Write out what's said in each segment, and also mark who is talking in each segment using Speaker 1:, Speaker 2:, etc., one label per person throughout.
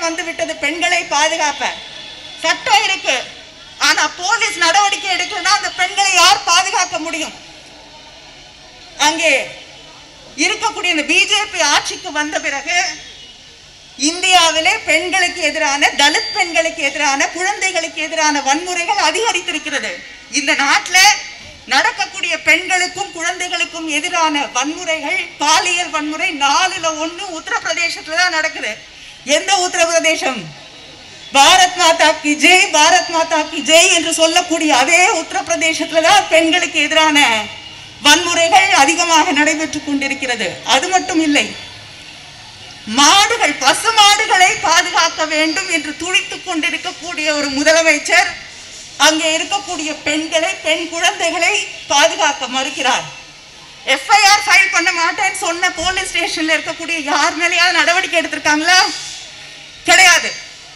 Speaker 1: வந்து விட்டது பெண்களை பாதுகாப்ப சட்டம் இருக்கு ஆனா போலீஸ் நடவடிக்கை எடுக்கலன்னா அந்த பெண்களை யார் பாதுகாக்க முடியும் அங்கே இருக்கக்கூடிய இந்த பிஜேபி ஆட்சிக்கு வந்த பிறகு இந்தியாவிலே பெண்களுக்கு எதிரான தலித் பெண்களுக்கு எதிரான குழந்தைகளுக்கு எதிரான வன்முறைகள் அதிகரித்திருக்கிறது இந்த நாட்டில் நடக்கக்கூடிய பெண்களுக்கும் குழந்தைகளுக்கும் எதிரான வன்முறைகள் பாலியல் வன்முறை நாலுல ஒண்ணு உத்தரப்பிரதேசத்துல தான் நடக்குது எந்த உத்தரப்பிரதேசம் பாரத் மாதா கி ஜெய் பாரத் மாதா கி ஜெய் என்று சொல்லக்கூடிய அதே உத்தரப்பிரதேசத்துல தான் பெண்களுக்கு எதிரான வன்முறைகள் அதிகமாக நடைபெற்றுக் கொண்டிருக்கிறது அது மட்டும் இல்லை மாடுகள் பசு மாடுகளை பாதுகாக்க வேண்டும் என்று துடித்துக் கொண்டிருக்கக்கூடிய ஒரு முதலமைச்சர் அங்கே இருக்கக்கூடிய பெண்களை பெண் குழந்தைகளை பாதுகாக்க மறுக்கிறார் எஃப்ஐஆர் ஃபைல் பண்ண மாட்டேன்னு சொன்ன போலீஸ் ஸ்டேஷன்ல இருக்கக்கூடிய யார் மேலேயாவது நடவடிக்கை எடுத்திருக்காங்களா கிடையாது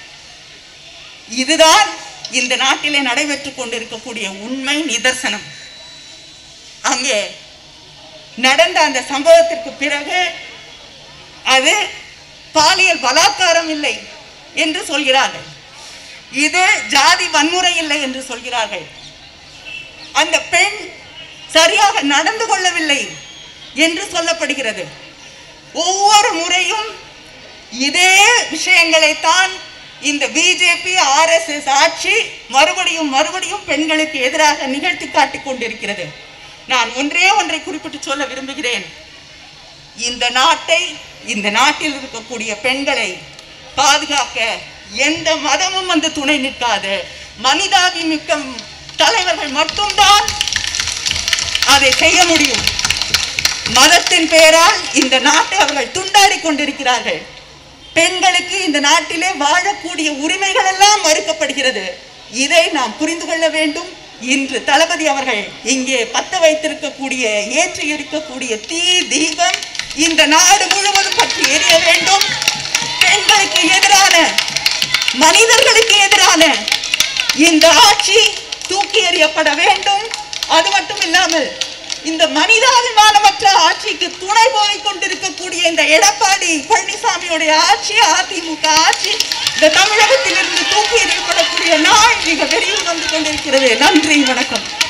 Speaker 1: இதுதான் இந்த நாட்டிலே நடைபெற்றுக் கொண்டிருக்கக்கூடிய உண்மை நிதர்சனம் அங்கே நடந்த அந்த சம்பவத்திற்கு பிறகு அது பாலியல் பலாத்காரம் இல்லை என்று சொல்கிறார்கள் இது ஜாதி வன்முறை இல்லை என்று சொல்கிறார்கள் அந்த பெண் சரியாக நடந்து கொள்ளவில்லை என்று சொல்லப்படுகிறது ஒவ்வொரு முறையும் இதே விஷயங்களைத்தான் இந்த பிஜேபி ஆர்எஸ்எஸ் ஆட்சி மறுபடியும் மறுபடியும் பெண்களுக்கு எதிராக நிகழ்த்தி காட்டிக் கொண்டிருக்கிறது நான் ஒன்றே ஒன்றை குறிப்பிட்டு சொல்ல விரும்புகிறேன் இந்த நாட்டை இந்த நாட்டில் இருக்கக்கூடிய பெண்களை பாதுகாக்க எந்த மதமும் வந்து துணை நிற்காது மனிதாபிமிக்க தலைவர்கள் மட்டும்தான் அதை செய்ய முடியும் மதத்தின் பெயரால் இந்த நாட்டை அவர்கள் துண்டாடி கொண்டிருக்கிறார்கள் பெண்களுக்கு இந்த நாட்டிலே வாழக்கூடிய உரிமைகள் எல்லாம் மறுக்கப்படுகிறது இதை நாம் புரிந்து கொள்ள வேண்டும் இன்று தளபதி அவர்கள் இங்கே பத்த வைத்திருக்கக்கூடிய ஏற்றி இருக்கக்கூடிய தீ தீபம் இந்த நாடு முழுவதும் பற்றி எரிய வேண்டும் பெண்களுக்கு எதிரான மனிதர்களுக்கு எதிரான இந்த ஆட்சி தூக்கி எறியப்பட வேண்டும் அது மட்டும் இல்லாமல் இந்த மனிதாபிமானமற்ற ஆட்சிக்கு துணை போய் கொண்டிருக்கக்கூடிய இந்த எடப்பாடி பழனிசாமியுடைய ஆட்சி அதிமுக ஆட்சி இந்த தமிழகத்திலிருந்து தூக்கி எறியப்படக்கூடிய நாள் மிக விரைவில் வந்து கொண்டிருக்கிறது நன்றி வணக்கம்